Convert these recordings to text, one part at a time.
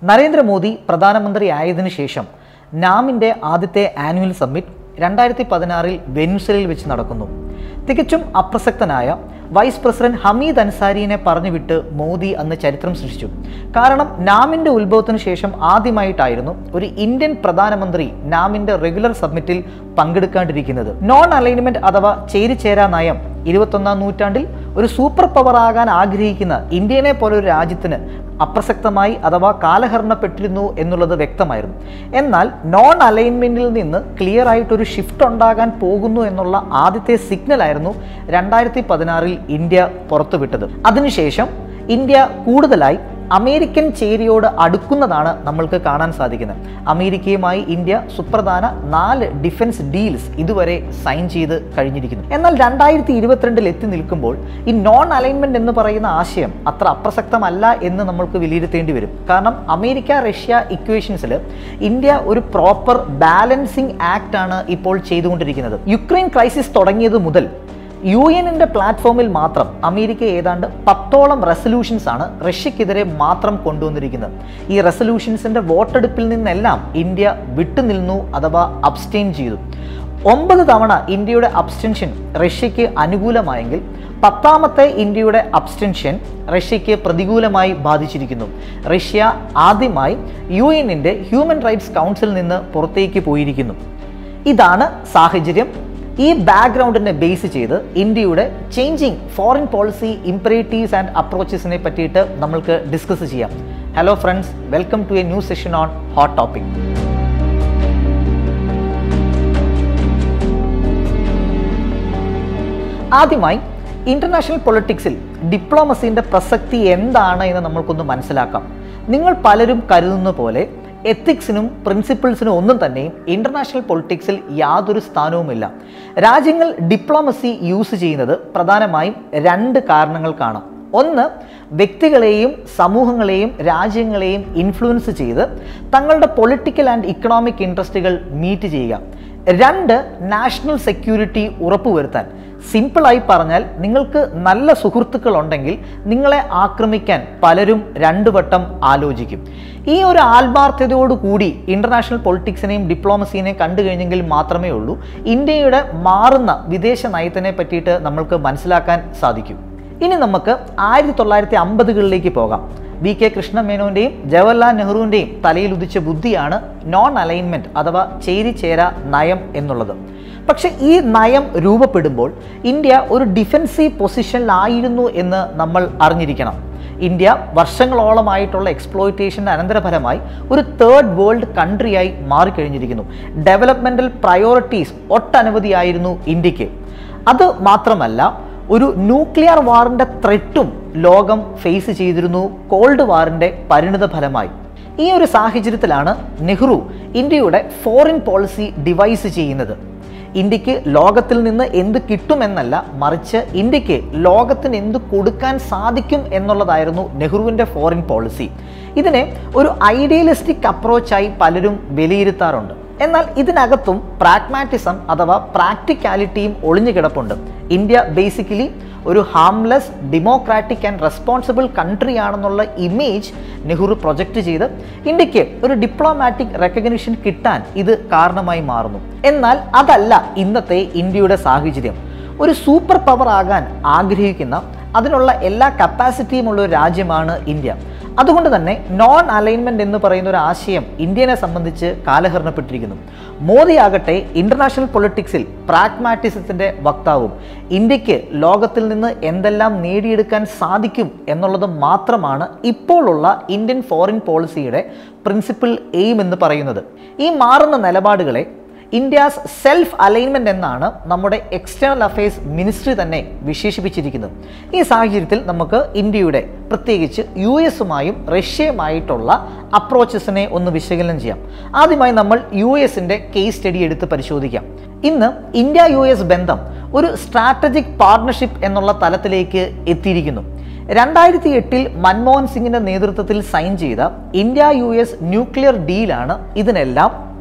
നരേന്ദ്രമോദി പ്രധാനമന്ത്രി ആയതിനു ശേഷം നാമിൻ്റെ ആദ്യത്തെ ആനുവൽ സമ്മിറ്റ് രണ്ടായിരത്തി പതിനാറിൽ വെനുസലിൽ വെച്ച് നടക്കുന്നു തികച്ചും അപ്രസക്തനായ വൈസ് പ്രസിഡന്റ് ഹമീദ് അൻസാരിനെ പറഞ്ഞുവിട്ട് മോദി അന്ന് ചരിത്രം സൃഷ്ടിച്ചു കാരണം നാമിൻ്റെ ഉത്ഭവത്തിന് ശേഷം ആദ്യമായിട്ടായിരുന്നു ഒരു ഇന്ത്യൻ പ്രധാനമന്ത്രി നാമിൻ്റെ റെഗുലർ സബ്മിറ്റിൽ പങ്കെടുക്കാണ്ടിരിക്കുന്നത് നോൺ അലൈൻമെന്റ് അഥവാ ചേരിചേരാ നയം ഇരുപത്തൊന്നാം നൂറ്റാണ്ടിൽ ഒരു സൂപ്പർ പവർ ആകാൻ ആഗ്രഹിക്കുന്ന ഇന്ത്യനെ പോലെ ഒരു രാജ്യത്തിന് അപ്രസക്തമായി അഥവാ കാലഹരണപ്പെട്ടിരുന്നു എന്നുള്ളത് വ്യക്തമായിരുന്നു എന്നാൽ നോൺ അലൈൻമെന്റിൽ നിന്ന് ക്ലിയർ ആയിട്ടൊരു ഷിഫ്റ്റ് ഉണ്ടാകാൻ പോകുന്നു എന്നുള്ള ആദ്യത്തെ സിഗ്നൽ ആയിരുന്നു രണ്ടായിരത്തി പതിനാറിൽ ഇന്ത്യ പുറത്തുവിട്ടത് അതിനുശേഷം ഇന്ത്യ കൂടുതലായി അമേരിക്കൻ ചേരിയോട് അടുക്കുന്നതാണ് നമ്മൾക്ക് കാണാൻ സാധിക്കുന്നത് അമേരിക്കയുമായി ഇന്ത്യ സുപ്രധാന നാല് ഡിഫൻസ് ഡീൽസ് ഇതുവരെ സൈൻ ചെയ്ത് കഴിഞ്ഞിരിക്കുന്നു എന്നാൽ രണ്ടായിരത്തി ഇരുപത്തിരണ്ടിൽ എത്തി നിൽക്കുമ്പോൾ ഈ നോൺ അലൈൻമെന്റ് എന്ന് പറയുന്ന ആശയം അത്ര അപ്രസക്തമല്ല എന്ന് നമ്മൾക്ക് വിലയിരുത്തേണ്ടി വരും കാരണം അമേരിക്ക റഷ്യ ഇക്വേഷൻസിൽ ഇന്ത്യ ഒരു പ്രോപ്പർ ബാലൻസിങ് ആക്ട് ആണ് ഇപ്പോൾ ചെയ്തുകൊണ്ടിരിക്കുന്നത് യുക്രൈൻ ക്രൈസിസ് തുടങ്ങിയത് മുതൽ യു എന്നിൻ്റെ പ്ലാറ്റ്ഫോമിൽ മാത്രം അമേരിക്ക ഏതാണ്ട് പത്തോളം റെസൊല്യൂഷൻസ് ആണ് റഷ്യക്കെതിരെ മാത്രം കൊണ്ടുവന്നിരിക്കുന്നത് ഈ റെസൊല്യൂഷൻസിൻ്റെ വോട്ടെടുപ്പിൽ നിന്നെല്ലാം ഇന്ത്യ വിട്ടുനിന്നു അഥവാ അബ്സ്റ്റെയിൻ ചെയ്തു ഒമ്പത് തവണ ഇന്ത്യയുടെ അബ്സ്റ്റൻഷൻ റഷ്യയ്ക്ക് അനുകൂലമായെങ്കിൽ പത്താമത്തെ ഇന്ത്യയുടെ അബ്സ്റ്റൻഷൻ റഷ്യയ്ക്ക് പ്രതികൂലമായി ബാധിച്ചിരിക്കുന്നു റഷ്യ ആദ്യമായി യു എന്നിൻ്റെ ഹ്യൂമൻ റൈറ്റ്സ് കൗൺസിലിൽ നിന്ന് പുറത്തേക്ക് പോയിരിക്കുന്നു ഇതാണ് സാഹചര്യം ഈ ബാക്ക്ഗ്രൗണ്ടിനെ ബേസ് ചെയ്ത് ഇന്ത്യയുടെ changing foreign policy imperatives and അപ്രോച്ചസിനെ പറ്റിയിട്ട് നമ്മൾക്ക് ഡിസ്കസ് ചെയ്യാം hello friends welcome to a new session on hot topic ആദ്യമായി ഇന്റർനാഷണൽ പൊളിറ്റിക്സിൽ ഡിപ്ലോമസിന്റെ പ്രസക്തി എന്താണ് എന്ന് നമ്മൾക്കൊന്ന് മനസ്സിലാക്കാം നിങ്ങൾ പലരും കരുതുന്ന പോലെ എത്തിക്സിനും പ്രിൻസിപ്പിൾസിനും ഒന്നും തന്നെയും ഇന്റർനാഷണൽ പൊളിറ്റിക്സിൽ യാതൊരു സ്ഥാനവുമില്ല രാജ്യങ്ങൾ ഡിപ്ലോമസി യൂസ് ചെയ്യുന്നത് പ്രധാനമായും രണ്ട് കാരണങ്ങൾക്കാണ് ഒന്ന് വ്യക്തികളെയും സമൂഹങ്ങളെയും രാജ്യങ്ങളെയും ഇൻഫ്ലുവൻസ് ചെയ്ത് തങ്ങളുടെ പൊളിറ്റിക്കൽ ആൻഡ് ഇക്കണോമിക് ഇൻട്രസ്റ്റുകൾ മീറ്റ് ചെയ്യുക രണ്ട് നാഷണൽ സെക്യൂരിറ്റി ഉറപ്പുവരുത്താൻ സിമ്പിളായി പറഞ്ഞാൽ നിങ്ങൾക്ക് നല്ല സുഹൃത്തുക്കൾ ഉണ്ടെങ്കിൽ നിങ്ങളെ ആക്രമിക്കാൻ പലരും രണ്ടു വട്ടം ആലോചിക്കും ഈ ഒരു ആത്മാർത്ഥതയോടുകൂടി ഇന്റർനാഷണൽ പൊളിറ്റിക്സിനെയും ഡിപ്ലോമസിനെയും കണ്ടു കഴിഞ്ഞെങ്കിൽ മാത്രമേ ഉള്ളൂ ഇന്ത്യയുടെ മാറുന്ന വിദേശ നയത്തിനെ പറ്റിയിട്ട് നമ്മൾക്ക് മനസ്സിലാക്കാൻ സാധിക്കും ഇനി നമുക്ക് ആയിരത്തി തൊള്ളായിരത്തി അമ്പതുകളിലേക്ക് പോകാം വി കെ കൃഷ്ണമേനോന്റെയും ജവഹർലാൽ നെഹ്റുവിൻ്റെയും തലയിൽ ഉദിച്ച ബുദ്ധിയാണ് നോൺ അലൈൻമെന്റ് അഥവാ ചേരിചേര നയം എന്നുള്ളത് പക്ഷെ ഈ നയം രൂപപ്പെടുമ്പോൾ ഇന്ത്യ ഒരു ഡിഫൻസീവ് പൊസിഷനിലായിരുന്നു എന്ന് നമ്മൾ അറിഞ്ഞിരിക്കണം ഇന്ത്യ വർഷങ്ങളോളമായിട്ടുള്ള എക്സ്പ്ലോയിറ്റേഷൻ്റെ അനന്തരഫലമായി ഒരു തേർഡ് വേൾഡ് കൺട്രിയായി മാറിക്കഴിഞ്ഞിരിക്കുന്നു ഡെവലപ്മെൻ്റൽ പ്രയോറിറ്റീസ് ഒട്ടനവധിയായിരുന്നു ഇന്ത്യക്ക് അത് മാത്രമല്ല ഒരു ന്യൂക്ലിയർ വാറിൻ്റെ ത്രെട്ടും ലോകം ഫേസ് ചെയ്തിരുന്നു കോൾഡ് വാറിൻ്റെ പരിണിത ഫലമായി ഈ ഒരു സാഹചര്യത്തിലാണ് നെഹ്റു ഇന്ത്യയുടെ ഫോറിൻ പോളിസി ഡിവൈസ് ചെയ്യുന്നത് ഇന്ത്യക്ക് ലോകത്തിൽ നിന്ന് എന്ത് കിട്ടുമെന്നല്ല മറിച്ച് ഇന്ത്യക്ക് ലോകത്തിന് എന്ത് കൊടുക്കാൻ സാധിക്കും എന്നുള്ളതായിരുന്നു നെഹ്റുവിൻ്റെ ഫോറിൻ പോളിസി ഇതിനെ ഒരു ഐഡിയലിസ്റ്റിക് അപ്രോച്ചായി പലരും വിലയിരുത്താറുണ്ട് എന്നാൽ ഇതിനകത്തും പ്രാഗ്മാറ്റിസം അഥവാ പ്രാക്ടിക്കാലിറ്റിയും ഒളിഞ്ഞു കിടപ്പുണ്ട് ഇന്ത്യ ബേസിക്കലി ഒരു harmless democratic and responsible country ആണെന്നുള്ള ഇമേജ് നെഹ്റു പ്രൊജക്റ്റ് ചെയ്ത് ഇന്ത്യക്ക് ഒരു ഡിപ്ലോമാറ്റിക് റെക്കഗ്നിഷൻ കിട്ടാൻ ഇത് കാരണമായി മാറുന്നു എന്നാൽ അതല്ല ഇന്നത്തെ ഇന്ത്യയുടെ സാഹചര്യം ഒരു സൂപ്പർ പവർ ആകാൻ ആഗ്രഹിക്കുന്ന അതിനുള്ള എല്ലാ കപ്പാസിറ്റിയും ഉള്ള ഒരു രാജ്യമാണ് ഇന്ത്യ അതുകൊണ്ട് തന്നെ നോൺ അലൈൻമെന്റ് എന്ന് പറയുന്ന ഒരു ആശയം ഇന്ത്യനെ സംബന്ധിച്ച് കാലഹരണപ്പെട്ടിരിക്കുന്നു മോദി ആകട്ടെ ഇന്റർനാഷണൽ പൊളിറ്റിക്സിൽ പ്രാഗ്മാറ്റിസത്തിന്റെ വക്താവും ഇന്ത്യക്ക് ലോകത്തിൽ നിന്ന് എന്തെല്ലാം നേടിയെടുക്കാൻ സാധിക്കും എന്നുള്ളത് മാത്രമാണ് ഇപ്പോഴുള്ള ഇന്ത്യൻ ഫോറിൻ പോളിസിയുടെ പ്രിൻസിപ്പിൾ എയിം എന്ന് പറയുന്നത് ഈ മാറുന്ന നിലപാടുകളെ ഇന്ത്യാസ് സെൽഫ് അലൈൻമെന്റ് എന്നാണ് നമ്മുടെ എക്സ്റ്റേണൽ അഫയേഴ്സ് മിനിസ്ട്രി തന്നെ വിശേഷിപ്പിച്ചിരിക്കുന്നത് ഈ സാഹചര്യത്തിൽ നമുക്ക് ഇന്ത്യയുടെ പ്രത്യേകിച്ച് യു എസുമായും റഷ്യയുമായിട്ടുള്ള അപ്രോച്ചസിനെ ഒന്ന് വിശകലനം ചെയ്യാം ആദ്യമായി നമ്മൾ യു എസിൻ്റെ കേസ് സ്റ്റഡി എടുത്ത് പരിശോധിക്കാം ഇന്ന് ഇന്ത്യ യു എസ് ബന്ധം ഒരു സ്ട്രാറ്റജിക് പാർട്ണർഷിപ്പ് എന്നുള്ള തലത്തിലേക്ക് എത്തിയിരിക്കുന്നു രണ്ടായിരത്തി എട്ടിൽ മൻമോഹൻ സിംഗിന്റെ നേതൃത്വത്തിൽ സൈൻ ചെയ്ത ഇന്ത്യ യു എസ് ന്യൂക്ലിയർ ഡീലാണ് ഇതിനെല്ലാം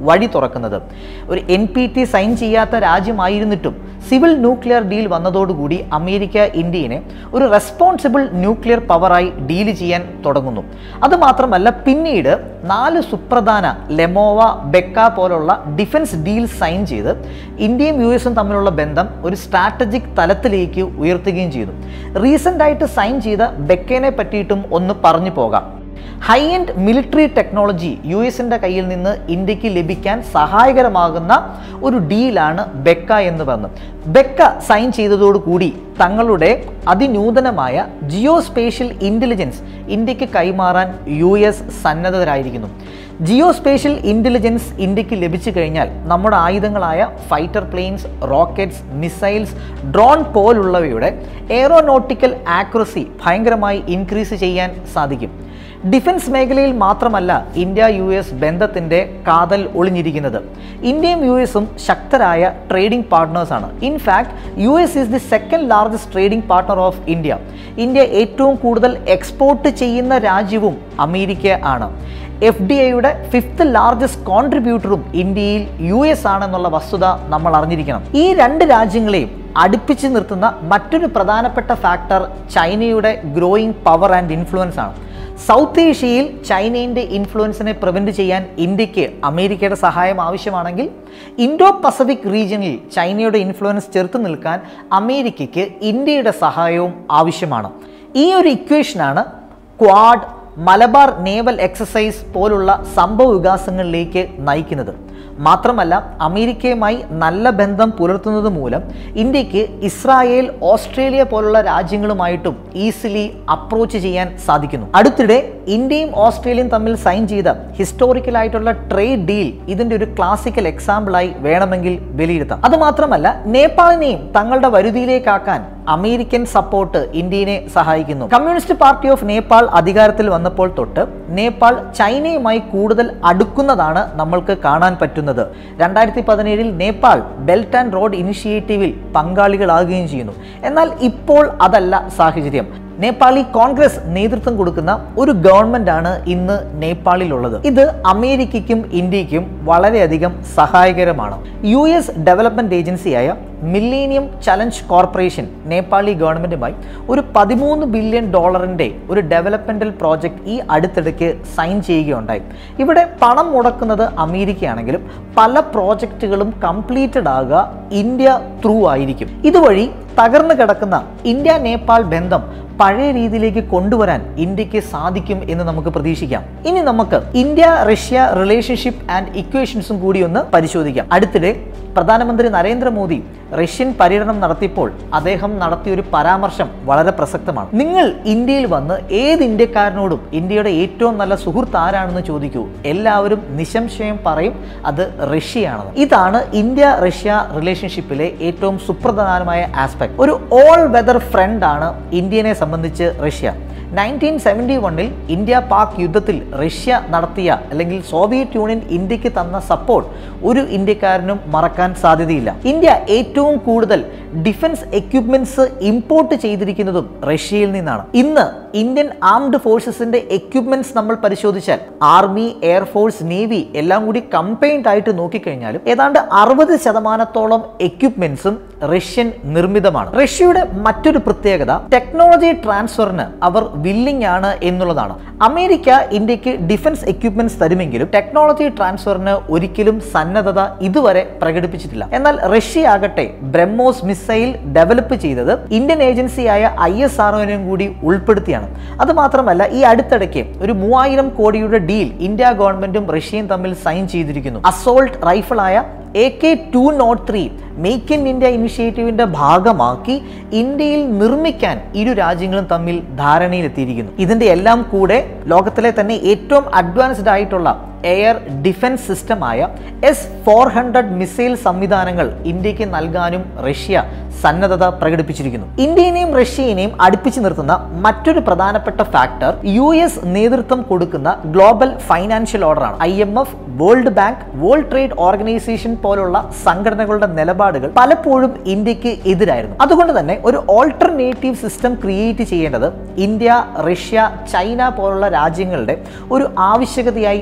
വഴി തുറക്കുന്നത് ഒരു എൻ പി ടി സൈൻ ചെയ്യാത്ത രാജ്യമായിരുന്നിട്ടും സിവിൽ ന്യൂക്ലിയർ ഡീൽ വന്നതോടുകൂടി അമേരിക്ക ഇന്ത്യനെ ഒരു റെസ്പോൺസിബിൾ ന്യൂക്ലിയർ പവറായി ഡീൽ ചെയ്യാൻ തുടങ്ങുന്നു അതുമാത്രമല്ല പിന്നീട് നാല് സുപ്രധാന ലെമോവ ബെക്ക പോലുള്ള ഡിഫൻസ് ഡീൽ സൈൻ ചെയ്ത് ഇന്ത്യയും യു എസും തമ്മിലുള്ള ബന്ധം ഒരു സ്ട്രാറ്റജിക് തലത്തിലേക്ക് ഉയർത്തുകയും ചെയ്തു റീസെൻ്റ് ആയിട്ട് സൈൻ ചെയ്ത ബെക്കേനെ പറ്റിയിട്ടും ഒന്ന് പറഞ്ഞു പോകാം high end military technology U എസിൻ്റെ കയ്യിൽ നിന്ന് ഇന്ത്യക്ക് ലഭിക്കാൻ സഹായകരമാകുന്ന ഒരു ഡീലാണ് ബെക്ക എന്ന് പറഞ്ഞത് ബെക്ക സൈൻ ചെയ്തതോടുകൂടി തങ്ങളുടെ അതിനൂതനമായ ജിയോ സ്പേഷ്യൽ ഇൻ്റലിജൻസ് ഇന്ത്യക്ക് കൈമാറാൻ യു എസ് സന്നദ്ധരായിരിക്കുന്നു ജിയോ സ്പേഷ്യൽ ഇൻ്റലിജൻസ് ഇന്ത്യക്ക് ലഭിച്ചു കഴിഞ്ഞാൽ നമ്മുടെ ആയുധങ്ങളായ fighter planes rockets missiles drone പോലുള്ളവയുടെ എയറോനോട്ടിക്കൽ ആക്യുറസി ഭയങ്കരമായി ഇൻക്രീസ് ചെയ്യാൻ സാധിക്കും ഡിഫൻസ് മേഖലയിൽ മാത്രമല്ല ഇന്ത്യ യു എസ് ബന്ധത്തിൻ്റെ കാതൽ ഒളിഞ്ഞിരിക്കുന്നത് ഇന്ത്യയും യു എസും ശക്തരായ ട്രേഡിംഗ് പാർട്ട്നേഴ്സാണ് in fact U S is the second largest trading partner of India India ഏറ്റവും കൂടുതൽ എക്സ്പോർട്ട് ചെയ്യുന്ന രാജ്യവും അമേരിക്ക ആണ് എഫ് ഡി ഐയുടെ ഫിഫ്ത്ത് ലാർജസ്റ്റ് കോൺട്രിബ്യൂട്ടറും ഇന്ത്യയിൽ യു എസ് ആണെന്നുള്ള വസ്തുത നമ്മൾ അറിഞ്ഞിരിക്കണം ഈ രണ്ട് രാജ്യങ്ങളെയും അടുപ്പിച്ച് നിർത്തുന്ന മറ്റൊരു പ്രധാനപ്പെട്ട ഫാക്ടർ ചൈനയുടെ ഗ്രോയിങ് പവർ ആൻഡ് ഇൻഫ്ലുവൻസ് ആണ് സൗത്ത് ഏഷ്യയിൽ ചൈനയുടെ ഇൻഫ്ലുവൻസിനെ പ്രിവെൻറ്റ് ചെയ്യാൻ ഇന്ത്യക്ക് അമേരിക്കയുടെ സഹായം ആവശ്യമാണെങ്കിൽ ഇൻഡോ പസഫിക് റീജിയനിൽ ചൈനയുടെ ഇൻഫ്ലുവൻസ് ചെറുത്തു നിൽക്കാൻ അമേരിക്കയ്ക്ക് ഇന്ത്യയുടെ സഹായവും ആവശ്യമാണ് ഈ ഒരു ഇക്വേഷനാണ് ക്വാഡ് മലബാർ നേവൽ എക്സസൈസ് പോലുള്ള സംഭവ വികാസങ്ങളിലേക്ക് നയിക്കുന്നത് മാത്രമല്ല അമേരിക്കയുമായി നല്ല ബന്ധം പുലർത്തുന്നത് മൂലം ഇന്ത്യക്ക് ഇസ്രായേൽ ഓസ്ട്രേലിയ പോലുള്ള രാജ്യങ്ങളുമായിട്ടും ഈസിലി അപ്രോച്ച് ചെയ്യാൻ സാധിക്കുന്നു അടുത്തിടെ ഇന്ത്യയും ഓസ്ട്രേലിയയും തമ്മിൽ സൈൻ ചെയ്ത ഹിസ്റ്റോറിക്കൽ ആയിട്ടുള്ള ട്രേഡ് ഡീൽ ഇതിന്റെ ഒരു ക്ലാസിക്കൽ എക്സാമ്പിളായി വേണമെങ്കിൽ വിലയിരുത്താം അതുമാത്രമല്ല നേപ്പാളിനെയും തങ്ങളുടെ വരുതിയിലേക്കാക്കാൻ അമേരിക്കൻ സപ്പോർട്ട് ഇന്ത്യനെ സഹായിക്കുന്നു കമ്മ്യൂണിസ്റ്റ് പാർട്ടി ഓഫ് നേപ്പാൾ അധികാരത്തിൽ വന്നപ്പോൾ തൊട്ട് നേപ്പാൾ ചൈനയുമായി കൂടുതൽ അടുക്കുന്നതാണ് നമ്മൾക്ക് കാണാൻ പറ്റുന്നത് രണ്ടായിരത്തി പതിനേഴിൽ നേപ്പാൾ ബെൽറ്റ് ആൻഡ് റോഡ് ഇനിഷ്യേറ്റീവിൽ പങ്കാളികളാകുകയും ചെയ്യുന്നു എന്നാൽ ഇപ്പോൾ അതല്ല സാഹചര്യം നേപ്പാളി കോൺഗ്രസ് നേതൃത്വം കൊടുക്കുന്ന ഒരു ഗവൺമെന്റ് ആണ് ഇന്ന് നേപ്പാളിലുള്ളത് ഇത് അമേരിക്കയ്ക്കും ഇന്ത്യക്കും വളരെയധികം സഹായകരമാണ് യു എസ് ഡെവലപ്മെന്റ് ഏജൻസിയായ മില്ലേനിയം ചലഞ്ച് കോർപ്പറേഷൻ നേപ്പാളി ഗവൺമെന്റുമായി ഒരു പതിമൂന്ന് ബില്യൺ ഡോളറിന്റെ ഒരു ഡെവലപ്മെന്റൽ പ്രോജക്റ്റ് ഈ അടുത്തിടയ്ക്ക് സൈൻ ചെയ്യുകയുണ്ടായി ഇവിടെ പണം മുടക്കുന്നത് അമേരിക്കയാണെങ്കിലും പല പ്രോജക്റ്റുകളും കംപ്ലീറ്റഡ് ആകുക ഇന്ത്യ ത്രൂ ആയിരിക്കും ഇതുവഴി തകർന്നു കിടക്കുന്ന ഇന്ത്യ നേപ്പാൾ ബന്ധം പഴയ രീതിയിലേക്ക് കൊണ്ടുവരാൻ ഇന്ത്യക്ക് സാധിക്കും എന്ന് നമുക്ക് പ്രതീക്ഷിക്കാം ഇനി നമുക്ക് ഇന്ത്യ റഷ്യ റിലേഷൻഷിപ്പ് ആൻഡ് ഇക്വേഷൻസും കൂടി ഒന്ന് പരിശോധിക്കാം അടുത്തിടെ പ്രധാനമന്ത്രി നരേന്ദ്രമോദി റഷ്യൻ പര്യടനം നടത്തിയപ്പോൾ അദ്ദേഹം നടത്തിയ ഒരു പരാമർശം വളരെ പ്രസക്തമാണ് നിങ്ങൾ ഇന്ത്യയിൽ വന്ന് ഏത് ഇന്ത്യക്കാരനോടും ഇന്ത്യയുടെ ഏറ്റവും നല്ല സുഹൃത്ത് ആരാണെന്ന് ചോദിക്കൂ എല്ലാവരും നിശംശയം പറയും അത് റഷ്യയാണെന്ന് ഇതാണ് ഇന്ത്യ റഷ്യ റിലേഷൻഷിപ്പിലെ ഏറ്റവും സുപ്രധാനമായ ആസ്പെക്ട് ഒരു ഓൾ വെതർ ഫ്രണ്ട് ആണ് ഇന്ത്യനെ സംബന്ധിച്ച് റഷ്യ നയൻറ്റീൻ സെവൻറ്റി വണ്ണിൽ ഇന്ത്യ പാക് യുദ്ധത്തിൽ റഷ്യ നടത്തിയ അല്ലെങ്കിൽ സോവിയറ്റ് യൂണിയൻ ഇന്ത്യക്ക് തന്ന സപ്പോർട്ട് ഒരു ഇന്ത്യക്കാരനും മറക്കാൻ സാധ്യതയില്ല ഇന്ത്യ ഏറ്റവും കൂടുതൽ ഡിഫൻസ് എക്യുപ്മെന്റ്സ് ഇമ്പോർട്ട് ചെയ്തിരിക്കുന്നതും റഷ്യയിൽ നിന്നാണ് ഇന്ന് ഇന്ത്യൻ ആംഡ് ഫോഴ്സസിന്റെ എക്യുപ്മെന്റ്സ് നമ്മൾ പരിശോധിച്ചാൽ ആർമി എയർഫോഴ്സ് നേവി എല്ലാം കൂടി കമ്പൈൻഡ് ആയിട്ട് നോക്കിക്കഴിഞ്ഞാലും ഏതാണ്ട് അറുപത് ശതമാനത്തോളം എക്യുപ്മെന്റ്സും റഷ്യൻ നിർമ്മിതമാണ് റഷ്യയുടെ മറ്റൊരു പ്രത്യേകത ടെക്നോളജി ട്രാൻസ്ഫറിന് അവർ വില്ലിംഗ് ആണ് എന്നുള്ളതാണ് അമേരിക്ക ഇന്ത്യക്ക് ഡിഫൻസ് എക്യുപ്മെന്റ്സ് തരുമെങ്കിലും ടെക്നോളജി ട്രാൻസ്ഫറിന് ഒരിക്കലും സന്നദ്ധത ഇതുവരെ പ്രകടിപ്പിച്ചിട്ടില്ല എന്നാൽ റഷ്യ ആകട്ടെ ബ്രഹ്മോസ് മിസൈൽ ഡെവലപ്പ് ചെയ്തത് ഇന്ത്യൻ ഏജൻസിയായ ഐ എസ് ആർഒനും കൂടി ഉൾപ്പെടുത്തിയാണ് അത് മാത്രമല്ല ഈ അടുത്തിടയ്ക്ക് ഒരു മൂവായിരം കോടിയുടെ ഡീൽ ഇന്ത്യ ഗവൺമെന്റും റഷ്യയും തമ്മിൽ സൈൻ ചെയ്തിരിക്കുന്നു അസോൾട്ട് റൈഫിളായ A K two nought three make in India ഇനിഷ്യേറ്റീവിന്റെ ഭാഗമാക്കി ഇന്ത്യയിൽ നിർമ്മിക്കാൻ ഇരു രാജ്യങ്ങളും തമ്മിൽ ധാരണയിലെത്തിയിരിക്കുന്നു ഇതിന്റെ എല്ലാം കൂടെ ലോകത്തിലെ തന്നെ ഏറ്റവും അഡ്വാൻസ്ഡ് ആയിട്ടുള്ള എയർ ഡിഫൻസ് സിസ്റ്റമായ എസ് ഫോർ ഹൺഡ്രഡ് മിസൈൽ സംവിധാനങ്ങൾ ഇന്ത്യക്ക് നൽകാനും റഷ്യ സന്നദ്ധത പ്രകടിപ്പിച്ചിരിക്കുന്നു ഇന്ത്യനെയും റഷ്യയെയും അടുപ്പിച്ചു നിർത്തുന്ന മറ്റൊരു പ്രധാനപ്പെട്ട ഫാക്ടർ യു എസ് നേതൃത്വം കൊടുക്കുന്ന ഗ്ലോബൽ ഫൈനാൻഷ്യൽ ഓർഡറാണ് I M F world bank world trade organisation പോലുള്ള സംഘടനകളുടെ നിലപാടുകൾ പലപ്പോഴും ഇന്ത്യക്ക് എതിരായിരുന്നു അതുകൊണ്ട് തന്നെ ഒരു ഓൾട്ടർനേറ്റീവ് സിസ്റ്റം ക്രിയേറ്റ് ചെയ്യേണ്ടത് ഇന്ത്യ റഷ്യ ചൈന പോലുള്ള രാജ്യങ്ങളുടെ ഒരു ആവശ്യകതയായി മാറി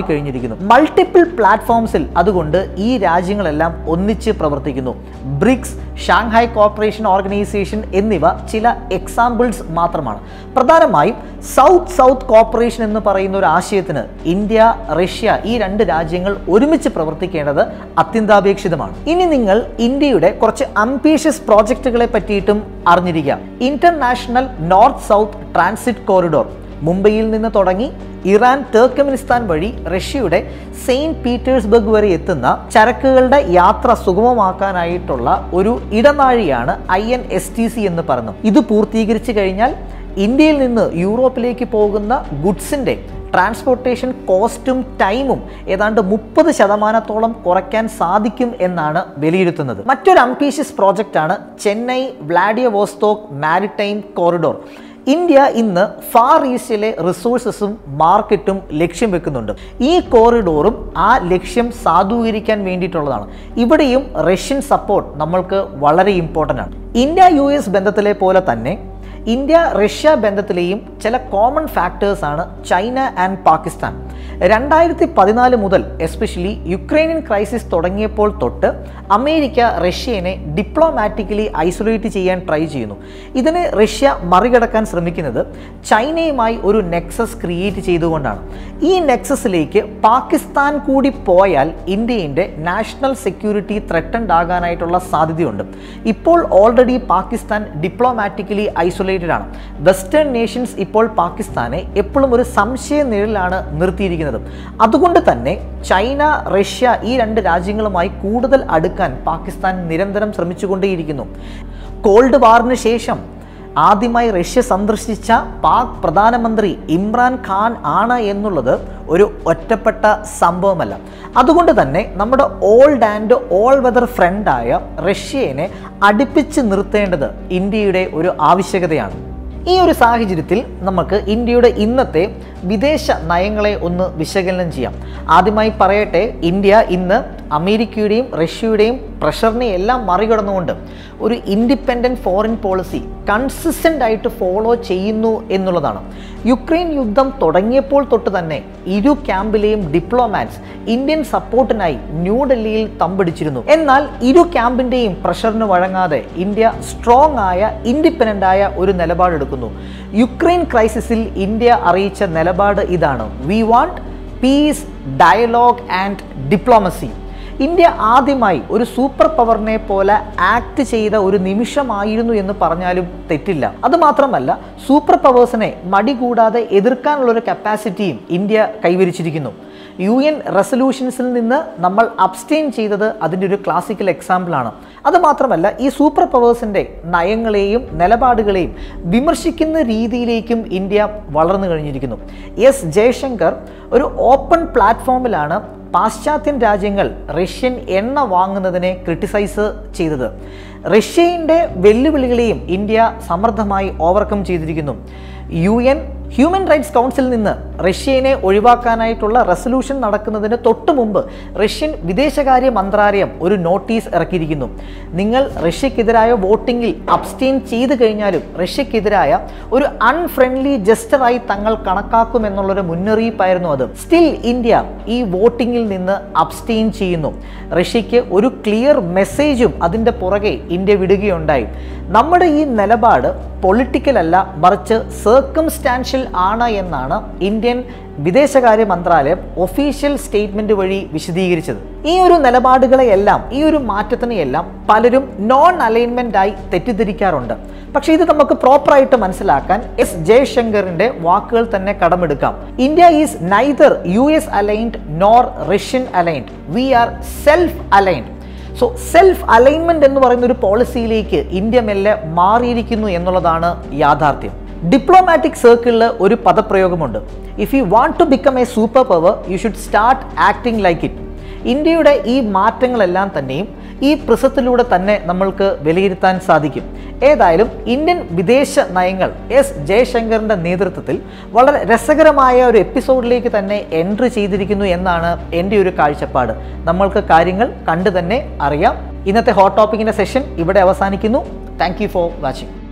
മാറിക്കഴിഞ്ഞിരിക്കുന്നു മൾട്ടിപ്പിൾ പ്ലാറ്റ്ഫോംസിൽ അതുകൊണ്ട് ഈ രാജ്യങ്ങളെല്ലാം ഒന്നിച്ച് പ്രവർത്തിക്കുന്നു ബ്രിക്സ് ഷാങ്ഹായ് കോർപ്പറേഷൻ ഓർഗനൈസേഷൻ എന്നിവ ചില എക്സാമ്പിൾസ് മാത്രമാണ് പ്രധാനമായും സൗത്ത് സൗത്ത് കോർപ്പറേഷൻ എന്ന് പറയുന്ന ഒരു ആശയത്തിന് ഇന്ത്യ റഷ്യ ഈ രണ്ട് രാജ്യങ്ങൾ ഒരുമിച്ച് പ്രവർത്തിക്കേണ്ടത് അത്യന്താപേക്ഷിതമാണ് ഇനി നിങ്ങൾ ഇന്ത്യയുടെ കുറച്ച് അംബീഷ്യസ് പ്രോജക്റ്റുകളെ പറ്റിയിട്ടും അറിഞ്ഞിരിക്കാം international north south transit corridor മുംബൈയിൽ നിന്ന് തുടങ്ങി ഇറാൻ ടർക്കമിനിസ്ഥാൻ വഴി റഷ്യയുടെ സെയിന്റ് പീറ്റേഴ്സ്ബർഗ് വരെ എത്തുന്ന ചരക്കുകളുടെ യാത്ര സുഗമമാക്കാനായിട്ടുള്ള ഒരു ഇടനാഴിയാണ് I N S T C എന്ന് പറയുന്നത് ഇത് പൂർത്തീകരിച്ചു കഴിഞ്ഞാൽ ഇന്ത്യയിൽ നിന്ന് യൂറോപ്പിലേക്ക് പോകുന്ന ഗുഡ്സിന്റെ ട്രാൻസ്പോർട്ടേഷൻ കോസ്റ്റും ടൈമും ഏതാണ്ട് മുപ്പത് ശതമാനത്തോളം കുറയ്ക്കാൻ സാധിക്കും എന്നാണ് വിലയിരുത്തുന്നത് മറ്റൊരു അംബീഷ്യസ് പ്രോജക്റ്റാണ് Chennai Vladivostok maritime corridor India ഇന്ന് ഫാർ ഈസ്റ്റിലെ റിസോഴ്സസും മാർക്കറ്റും ലക്ഷ്യം വെക്കുന്നുണ്ട് ഈ കോറിഡോറും ആ ലക്ഷ്യം സാധൂകരിക്കാൻ വേണ്ടിയിട്ടുള്ളതാണ് ഇവിടെയും റഷ്യൻ സപ്പോർട്ട് നമ്മൾക്ക് വളരെ ഇമ്പോർട്ടൻ്റ് ആണ് ഇന്ത്യ യു എസ് ബന്ധത്തിലെ പോലെ തന്നെ ഇന്ത്യ റഷ്യ ബന്ധത്തിലെയും ചില കോമൺ ഫാക്ടേഴ്സ് ആണ് ചൈന ആൻഡ് പാകിസ്ഥാൻ രണ്ടായിരത്തി പതിനാല് മുതൽ എസ്പെഷ്യലി യുക്രൈനിയൻ ക്രൈസിസ് തുടങ്ങിയപ്പോൾ തൊട്ട് അമേരിക്ക റഷ്യനെ ഡിപ്ലോമാറ്റിക്കലി ഐസൊലേറ്റ് ചെയ്യാൻ ട്രൈ ചെയ്യുന്നു ഇതിന് റഷ്യ മറികടക്കാൻ ശ്രമിക്കുന്നത് ചൈനയുമായി ഒരു നെക്സസ് ക്രിയേറ്റ് ചെയ്തുകൊണ്ടാണ് ഈ നെക്സസിലേക്ക് പാകിസ്ഥാൻ കൂടി പോയാൽ ഇന്ത്യയുടെ നാഷണൽ സെക്യൂരിറ്റി ത്രെട്ടൻഡ് ആകാനായിട്ടുള്ള സാധ്യതയുണ്ട് ഇപ്പോൾ ഓൾറെഡി പാകിസ്ഥാൻ ഡിപ്ലോമാറ്റിക്കലി ഐസൊലേറ്റഡ് ആണ് വെസ്റ്റേൺ നേഷൻസ് ഇപ്പോൾ പാകിസ്ഥാനെ എപ്പോഴും ഒരു സംശയ നിഴലിലാണ് നിർത്തിയിരിക്കുന്നത് അതുകൊണ്ട് തന്നെ ചൈന റഷ്യ ഈ രണ്ട് രാജ്യങ്ങളുമായി കൂടുതൽ അടുക്കാൻ പാകിസ്ഥാൻ നിരന്തരം ശ്രമിച്ചുകൊണ്ടേയിരിക്കുന്നു കോൾഡ് വാറിന് ശേഷം ആദ്യമായി റഷ്യ സന്ദർശിച്ച പാക് പ്രധാനമന്ത്രി ഇമ്രാൻ ഖാൻ ആണ് എന്നുള്ളത് ഒരു ഒറ്റപ്പെട്ട സംഭവമല്ല അതുകൊണ്ട് തന്നെ നമ്മുടെ ഓൾഡ് ആൻഡ് ഓൾ വെതർ ഫ്രണ്ടായ റഷ്യനെ അടുപ്പിച്ച് നിർത്തേണ്ടത് ഇന്ത്യയുടെ ഒരു ആവശ്യകതയാണ് ഈ ഒരു സാഹചര്യത്തിൽ നമുക്ക് ഇന്ത്യയുടെ ഇന്നത്തെ വിദേശ നയങ്ങളെ ഒന്ന് വിശകലനം ചെയ്യാം ആദ്യമായി പറയട്ടെ ഇന്ത്യ ഇന്ന് അമേരിക്കയുടെയും റഷ്യയുടെയും പ്രഷറിനെ എല്ലാം മറികടന്നുകൊണ്ട് ഒരു ഇൻഡിപെൻഡൻറ്റ് ഫോറിൻ പോളിസി കൺസിസ്റ്റൻ്റ് ആയിട്ട് ഫോളോ ചെയ്യുന്നു എന്നുള്ളതാണ് യുക്രൈൻ യുദ്ധം തുടങ്ങിയപ്പോൾ തൊട്ട് തന്നെ ഇരു ക്യാമ്പിലെയും ഡിപ്ലോമാറ്റ്സ് ഇന്ത്യൻ സപ്പോർട്ടിനായി ന്യൂഡൽഹിയിൽ തമ്പടിച്ചിരുന്നു എന്നാൽ ഇരു ക്യാമ്പിൻ്റെയും പ്രഷറിന് വഴങ്ങാതെ ഇന്ത്യ സ്ട്രോങ് ആയ ഇൻഡിപെൻഡൻ്റ് ആയ ഒരു നിലപാടെടുക്കുന്നു യുക്രൈൻ ക്രൈസിസിൽ ഇന്ത്യ അറിയിച്ച നിലപാട് ഇതാണ് we want peace dialogue and diplomacy India ആദ്യമായി ഒരു സൂപ്പർ പവറിനെ പോലെ ആക്ട് ചെയ്ത ഒരു നിമിഷമായിരുന്നു എന്ന് പറഞ്ഞാലും തെറ്റില്ല അതുമാത്രമല്ല സൂപ്പർ പവേഴ്സിനെ മടി കൂടാതെ എതിർക്കാനുള്ള ഒരു കപ്പാസിറ്റിയും ഇന്ത്യ കൈവരിച്ചിരിക്കുന്നു യു എൻ റെസൊല്യൂഷൻസിൽ നിന്ന് നമ്മൾ അബ്സ്റ്റെയിൻ ചെയ്തത് അതിൻ്റെ ഒരു ക്ലാസിക്കൽ എക്സാമ്പിളാണ് അതുമാത്രമല്ല ഈ സൂപ്പർ പവേഴ്സിൻ്റെ നയങ്ങളെയും നിലപാടുകളെയും വിമർശിക്കുന്ന രീതിയിലേക്കും ഇന്ത്യ വളർന്നു കഴിഞ്ഞിരിക്കുന്നു എസ് ജയശങ്കർ ഒരു ഓപ്പൺ പ്ലാറ്റ്ഫോമിലാണ് പാശ്ചാത്യൻ രാജ്യങ്ങൾ റഷ്യൻ എണ്ണ വാങ്ങുന്നതിനെ ക്രിട്ടിസൈസ് ചെയ്തത് റഷ്യയുടെ വെല്ലുവിളികളെയും ഇന്ത്യ സമർത്ഥമായി ഓവർകം ചെയ്തിരിക്കുന്നു യു എൻ ഹ്യൂമൻ റൈറ്റ്സ് കൗൺസിലിൽ നിന്ന് റഷ്യനെ ഒഴിവാക്കാനായിട്ടുള്ള റെസൊല്യൂഷൻ നടക്കുന്നതിന് തൊട്ട് മുമ്പ് റഷ്യൻ വിദേശകാര്യ മന്ത്രാലയം ഒരു നോട്ടീസ് ഇറക്കിയിരിക്കുന്നു നിങ്ങൾ റഷ്യക്കെതിരായ വോട്ടിങ്ങിൽ അബ്സ്റ്റെയിൻ ചെയ്തു കഴിഞ്ഞാലും റഷ്യക്കെതിരായ ഒരു അൺഫ്രണ്ട്ലി ജസ്റ്ററായി തങ്ങൾ കണക്കാക്കുമെന്നുള്ളൊരു മുന്നറിയിപ്പായിരുന്നു അത് സ്റ്റിൽ ഇന്ത്യ ഈ വോട്ടിങ്ങിൽ നിന്ന് അബ്സ്റ്റെയിൻ ചെയ്യുന്നു റഷ്യക്ക് ഒരു ക്ലിയർ മെസ്സേജും അതിൻ്റെ പുറകെ ഇന്ത്യ വിടുകയുണ്ടായി നമ്മുടെ ഈ നിലപാട് പൊളിറ്റിക്കൽ അല്ല മറിച്ച് സർക്കംസ്റ്റാൻഷ്യൽ ആണ് എന്നാണ് ഇന്ത്യൻ വിദേശകാര്യ മന്ത്രാലയം ഒഫീഷ്യൽ സ്റ്റേറ്റ്മെന്റ് വഴി വിശദീകരിച്ചത് ഈ ഒരു നിലപാടുകളെയെല്ലാം ഈ ഒരു മാറ്റത്തിനെയെല്ലാം പലരും നോൺ അലൈൻമെന്റ് ആയി തെറ്റിദ്ധരിക്കാറുണ്ട് പക്ഷേ ഇത് നമുക്ക് പ്രോപ്പറായിട്ട് മനസ്സിലാക്കാൻ എസ് ജയശങ്കറിന്റെ വാക്കുകൾ തന്നെ കടമെടുക്കാം India is neither U S aligned nor Russian aligned we are self aligned so self alignment എന്ന് പറയുന്ന ഒരു പോളിസിയിലേക്ക് ഇന്ത്യ മെല്ലെ മാറിയിരിക്കുന്നു എന്നുള്ളതാണ് യാഥാർത്ഥ്യം ഡിപ്ലോമാറ്റിക് സർക്കിളിൽ ഒരു പദപ്രയോഗമുണ്ട് if you want to become a super power you should start acting like it ഇന്ത്യയുടെ ഈ മാറ്റങ്ങളെല്ലാം തന്നെയും ഈ പ്രിസത്തിലൂടെ തന്നെ നമ്മൾക്ക് വിലയിരുത്താൻ സാധിക്കും ഏതായാലും ഇന്ത്യൻ വിദേശ നയങ്ങൾ എസ് ജയശങ്കറിന്റെ നേതൃത്വത്തിൽ വളരെ രസകരമായ ഒരു എപ്പിസോഡിലേക്ക് തന്നെ എൻട്രി ചെയ്തിരിക്കുന്നു എന്നാണ് എൻ്റെ ഒരു കാഴ്ചപ്പാട് നമ്മൾക്ക് കാര്യങ്ങൾ കണ്ടു തന്നെ അറിയാം ഇന്നത്തെ ഹോട്ട് ടോപ്പിക്കിന്റെ സെഷൻ ഇവിടെ അവസാനിക്കുന്നു താങ്ക് ഫോർ വാച്ചിങ്